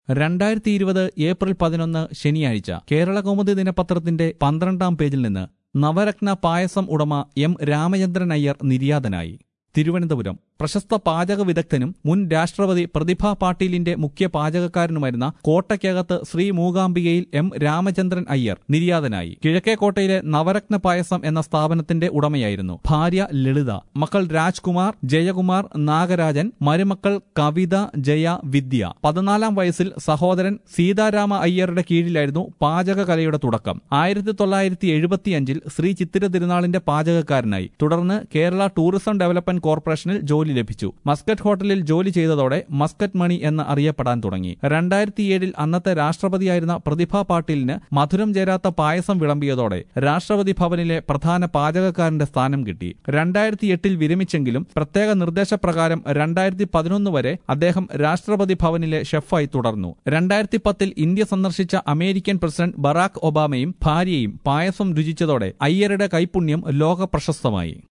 രണ്ടായിരത്തി ഇരുപത് ഏപ്രിൽ പതിനൊന്ന് ശനിയാഴ്ച കേരള കൗമുദി ദിനപത്രത്തിന്റെ പന്ത്രണ്ടാം പേജിൽ നിന്ന് നവരത്ന പായസം ഉടമ എം രാമചന്ദ്രൻ അയ്യർ നിര്യാതനായി തിരുവനന്തപുരം പ്രശസ്ത പാചക വിദഗ്ധനും മുൻ രാഷ്ട്രപതി പ്രതിഭ പാട്ടീലിന്റെ മുഖ്യ പാചകക്കാരനുമായിരുന്ന കോട്ടയ്ക്കകത്ത് ശ്രീ മൂകാംബികയിൽ എം രാമചന്ദ്രൻ അയ്യർ നിര്യാതനായി കിഴക്കേക്കോട്ടയിലെ നവരത്ന പായസം എന്ന സ്ഥാപനത്തിന്റെ ഉടമയായിരുന്നു ഭാര്യ ലളിത മക്കൾ രാജ്കുമാർ ജയകുമാർ നാഗരാജൻ മരുമക്കൾ കവിത ജയ വിദ്യ പതിനാലാം വയസ്സിൽ സഹോദരൻ സീതാരാമ അയ്യരുടെ കീഴിലായിരുന്നു പാചകകലയുടെ തുടക്കം ആയിരത്തി തൊള്ളായിരത്തി എഴുപത്തിയഞ്ചിൽ ശ്രീ ചിത്തിര തിരുനാളിന്റെ പാചകക്കാരനായി തുടർന്ന് കേരള ടൂറിസം ഡെവലപ്മെന്റ് കോർപ്പറേഷനിൽ ജോലി ലഭിച്ചു മസ്കറ്റ് ഹോട്ടലിൽ ജോലി ചെയ്തതോടെ മസ്കറ്റ് മണി എന്ന് അറിയപ്പെടാൻ തുടങ്ങി രണ്ടായിരത്തി ഏഴിൽ അന്നത്തെ രാഷ്ട്രപതിയായിരുന്ന പ്രതിഭ പാട്ടീലിന് മധുരം ചേരാത്ത പായസം വിളമ്പിയതോടെ രാഷ്ട്രപതി ഭവനിലെ പ്രധാന പാചകക്കാരന്റെ സ്ഥാനം കിട്ടി രണ്ടായിരത്തി എട്ടിൽ വിരമിച്ചെങ്കിലും പ്രത്യേക നിർദ്ദേശപ്രകാരം രണ്ടായിരത്തി പതിനൊന്ന് വരെ അദ്ദേഹം രാഷ്ട്രപതി ഭവനിലെ ഷെഫായി തുടർന്നു രണ്ടായിരത്തി പത്തിൽ ഇന്ത്യ സന്ദർശിച്ച അമേരിക്കൻ പ്രസിഡന്റ് ബറാക് ഒബാമയും ഭാര്യയും പായസം രുചിച്ചതോടെ അയ്യരുടെ കൈപുണ്യം ലോക പ്രശസ്തമായി